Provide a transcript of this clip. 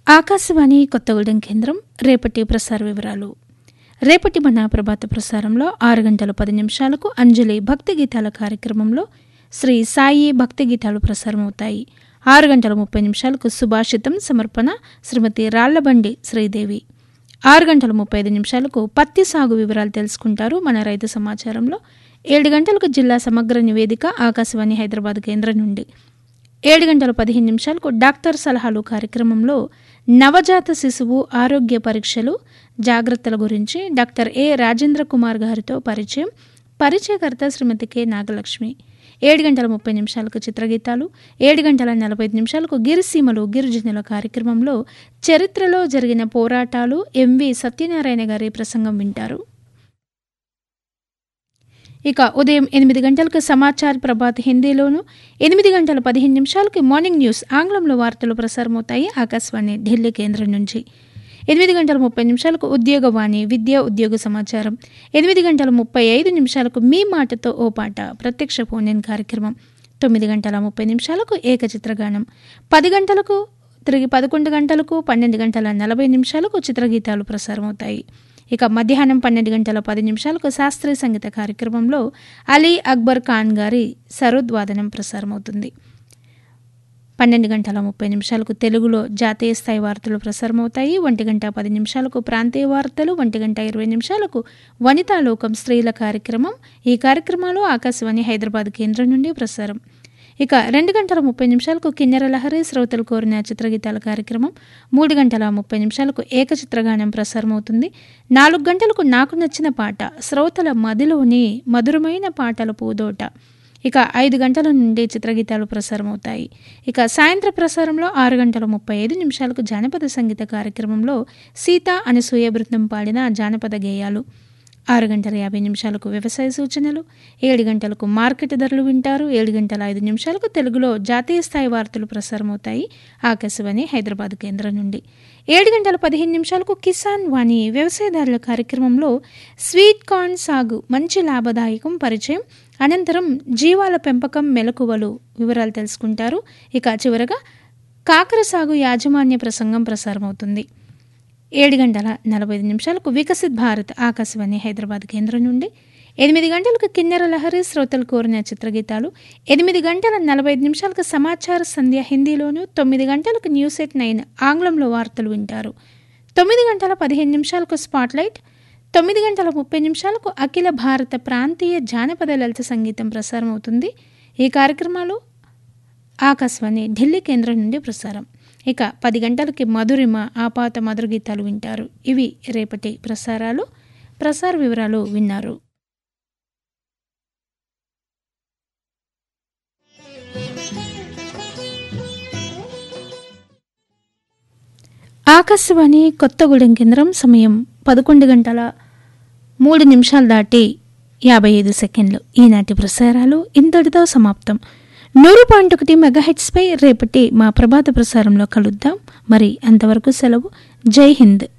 ఆకాశవాణి కొత్తగూడెం కేంద్రం రేపటి ప్రసార వివరాలు రేపటి మన ప్రభాత ప్రసారంలో ఆరు గంటల పది నిమిషాలకు అంజలి భక్తి గీతాల కార్యక్రమంలో శ్రీ సాయి భక్తి గీతాలు ప్రసారమవుతాయి ఆరు గంటల ముప్పై నిమిషాలకు సుభాషితం సమర్పణ శ్రీమతి రాళ్లబండి శ్రీదేవి ఆరు గంటల ముప్పై ఐదు నిమిషాలకు పత్తి సాగు వివరాలు తెలుసుకుంటారు మన రైతు సమాచారంలో ఏడు గంటలకు జిల్లా సమగ్ర నివేదిక ఆకాశవాణి హైదరాబాద్ కేంద్రం నుండి ఏడు గంటల పదిహేను నిమిషాలకు డాక్టర్ సలహాలు కార్యక్రమంలో నవజాత శిశువు ఆరోగ్య పరీక్షలు జాగ్రత్తల గురించి డాక్టర్ ఏ రాజేంద్ర కుమార్ గారితో పరిచయం పరిచయకర్త శ్రీమతి కె నాగలక్ష్మి ఏడు గంటల ముప్పై నిమిషాలకు చిత్రగీతాలు ఏడు గంటల నలభై ఐదు నిమిషాలకు గిరిసీమలు గిరిజనుల కార్యక్రమంలో చరిత్రలో జరిగిన పోరాటాలు ఎంవి సత్యనారాయణ గారి ప్రసంగం వింటారు ఇక ఉదయం ఎనిమిది గంటలకు సమాచార్ ప్రభాత్ హిందీలోను ఎనిమిది గంటల పదిహేను నిమిషాలకి మార్నింగ్ న్యూస్ ఆంగ్లంలో వార్తలు ప్రసారమవుతాయి ఆకాశవాణి ఢిల్లీ కేంద్రం నుంచి ఎనిమిది గంటల ముప్పై నిమిషాలకు ఉద్యోగవాణి విద్యా ఉద్యోగ సమాచారం ఎనిమిది గంటల ముప్పై ఐదు నిమిషాలకు మీ మాటతో ఓ పాట ప్రత్యక్ష ఫోన్ ఇన్ కార్యక్రమం తొమ్మిది గంటల ముప్పై నిమిషాలకు ఏకచిత్రగానం పది గంటలకు తిరిగి పదకొండు గంటలకు పన్నెండు గంటల నలభై నిమిషాలకు చిత్రగీతాలు ప్రసారమవుతాయి ఇక మధ్యాహ్నం పన్నెండు గంటల పది నిమిషాలకు శాస్త్రీయ సంగీత కార్యక్రమంలో అలీ అక్బర్ ఖాన్ గారి సరోద్వాదనం ప్రసారమవుతుంది పన్నెండు గంటల ముప్పై నిమిషాలకు తెలుగులో జాతీయ స్థాయి వార్తలు ప్రసారమవుతాయి ఒంటి గంట పది నిమిషాలకు ప్రాంతీయ వార్తలు ఒంటి గంట ఇరవై నిమిషాలకు వనితా లోకం స్త్రీల కార్యక్రమం ఈ కార్యక్రమాలు ఆకాశవాణి హైదరాబాద్ కేంద్రం నుండి ప్రసారం ఇక రెండు గంటల ముప్పై నిమిషాలకు కిన్నెర లహరి శ్రోతలు కోరిన చిత్రగీతాల కార్యక్రమం మూడు గంటల ముప్పై నిమిషాలకు ఏకచిత్రగానం ప్రసారమవుతుంది నాలుగు గంటలకు నాకు నచ్చిన పాట శ్రోతల మదిలోని మధురమైన పాటల పూదోట ఇక ఐదు గంటల నుండి చిత్రగీతాలు ప్రసారమవుతాయి ఇక సాయంత్ర ప్రసారంలో ఆరు గంటల ముప్పై ఐదు నిమిషాలకు జానపద సంగీత కార్యక్రమంలో సీత అనసూయ బృందం పాడిన జానపద గేయాలు ఆరు గంటల యాభై నిమిషాలకు వ్యవసాయ సూచనలు ఏడు గంటలకు మార్కెట్ ధరలు వింటారు ఏడు గంటల ఐదు నిమిషాలకు తెలుగులో జాతీయ స్థాయి వార్తలు ప్రసారమవుతాయి ఆకాశవాణి హైదరాబాద్ కేంద్రం నుండి ఏడు గంటల పదిహేను నిమిషాలకు కిసాన్ వాణి వ్యవసాయదారుల కార్యక్రమంలో స్వీట్ కార్న్ సాగు మంచి లాభదాయకం పరిచయం అనంతరం జీవాల పెంపకం మెలకువలు వివరాలు తెలుసుకుంటారు ఇక చివరగా కాకర సాగు యాజమాన్య ప్రసంగం ప్రసారమవుతుంది ఏడు గంటల నలభై ఐదు నిమిషాలకు వికసిత్ భారత్ ఆకాశవాణి హైదరాబాద్ కేంద్రం నుండి ఎనిమిది గంటలకు కిన్నెర లహరి శ్రోతలు కోరిన చిత్రగీతాలు ఎనిమిది గంటల నలభై ఐదు నిమిషాలకు సమాచార సంధ్య హిందీలోను తొమ్మిది గంటలకు న్యూస్ ఎట్ నైన్ ఆంగ్లంలో వార్తలు వింటారు తొమ్మిది గంటల పదిహేను నిమిషాలకు స్పాట్లైట్ తొమ్మిది గంటల ముప్పై నిమిషాలకు అఖిల భారత ప్రాంతీయ జానపద లలిత సంగీతం ప్రసారం అవుతుంది ఈ కార్యక్రమాలు ఆకాశవాణి ఢిల్లీ కేంద్రం నుండి ప్రసారం ఇక పది గంటలకి మధురిమ ఆపాత మధుర గీతాలు వింటారు ఇవి రేపటి ప్రసారాలు ప్రసార వివరాలు విన్నారు ఆకాశవాణి కొత్తగూడెం కేంద్రం సమయం పదకొండు గంటల మూడు నిమిషాలు దాటి యాభై ఐదు సెకండ్లు ఈనాటి ప్రసారాలు ఇంతటితో సమాప్తం నూరు పాయింట్ ఒకటి మెగాహెట్స్పై రేపటి మా ప్రభాత ప్రసారంలో కలుద్దాం మరి అంతవరకు సెలవు జై హింద్